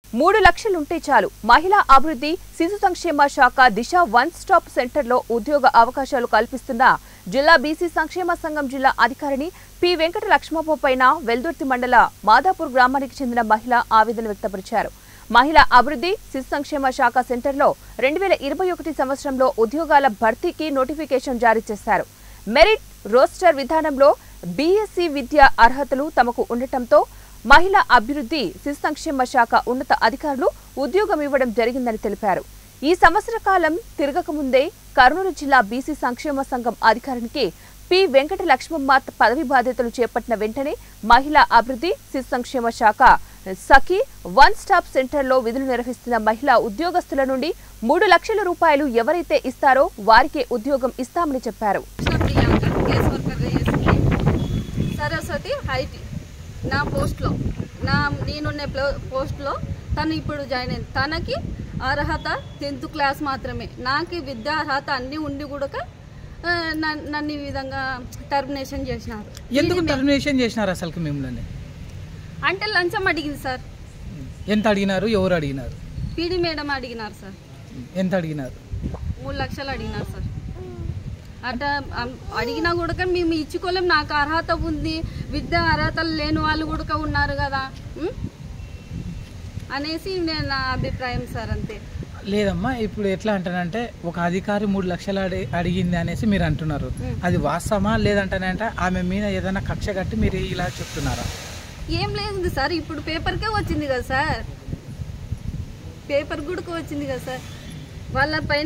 మూడు లక్షలుంటే చాలు మహిళా అభివృద్ధి శిశు సంక్షేమ శాఖ దిశ వన్ స్టాప్ సెంటర్లో ఉద్యోగ అవకాశాలు కల్పిస్తున్న జిల్లా బీసీ సంక్షేమ సంఘం జిల్లా అధికారిని పి వెంకట లక్ష్మప్ప పైన వెల్దుర్తి మండల మాదాపూర్ గ్రామానికి చెందిన మహిళ ఆవేదన వ్యక్తపరిచారు మహిళా అభివృద్ధి శిశు సంక్షేమ శాఖ సెంటర్లో రెండు వేల ఇరవై ఒకటి సంవత్సరంలో ఉద్యోగాల భర్తీకి నోటిఫికేషన్ జారీ చేశారు మెరిట్ రోస్టర్ విధానంలో బీఎస్సీ విద్యా అర్హతలు తమకు ఉండటంతో మహిళా అభివృద్ధి శిశు సంక్షేమ శాఖ ఉన్నత అధికారులు ఉద్యోగం ఇవ్వడం జరిగిందని తెలిపారు ఈ సంవత్సర కాలం తిరగకముందే కర్నూలు జిల్లా బీసీ సంక్షేమ సంఘం అధికారికి పి వెంకట లక్ష్మమ్మ పదవి బాధ్యతలు చేపట్టిన వెంటనే మహిళా అభివృద్ధి శిశు సంక్షేమ శాఖ సఖీ వన్ స్టాప్ సెంటర్లో విధులు నిర్వహిస్తున్న మహిళా ఉద్యోగస్తుల నుండి మూడు లక్షల రూపాయలు ఎవరైతే ఇస్తారో వారికే ఉద్యోగం ఇస్తామని చెప్పారు కృష్ణ ప్రియాంక కేస్ వర్కర్గా చేస్తుంది సరస్వతి హైటి నా పోస్ట్లో నా నేనున్న ప్లో- పోస్ట్లో తను ఇప్పుడు జాయిన్ అయింది తనకి అర్హత టెన్త్ క్లాస్ మాత్రమే నాకు విద్యా అర్హత అన్నీ ఉండి కూడా ఆ, నన్- నన్ను ఈ విధంగా టర్మినేషన్ చేసినారు ఎందుకు టర్మినేషన్ చేసినారు అసలుకి మిమ్మల్ని అంటే లంచం అడిగింది సార్ ఎంత అడిగినారు ఎవరు అడిగినారు పీడీ మేడం అడిగినారు సార్ ఎంత అడిగినారు మూడు లక్షలు అడిగినారు సార్ అట్లా అం- అడిగినా కూడా మేము ఇచ్చుకోలేం నాకు అర్హత ఉంది విద్య అర్హతలు లేని వాళ్ళు కూడా ఉన్నారు కదా ఉం? అనేసి నేను నా అభిప్రాయం సార్ అంతే లేదమ్మా ఇప్పుడు ఎట్లా అంటానంటే ఒక అధికారి మూడు లక్షలు అడి అడిగింది అనేసి మీరు అంటున్నారు అది వాస్తవమా లేదంటానంటే ఆమె మీద ఏదైనా కక్ష కట్టి మీరు ఇలా చెప్తున్నారా ఏం లేదు సార్ ఇప్పుడు పేపర్కే వచ్చింది కదా సార్ పేపర్ కూడా వచ్చింది కదా సార్ వాళ్ళ పైన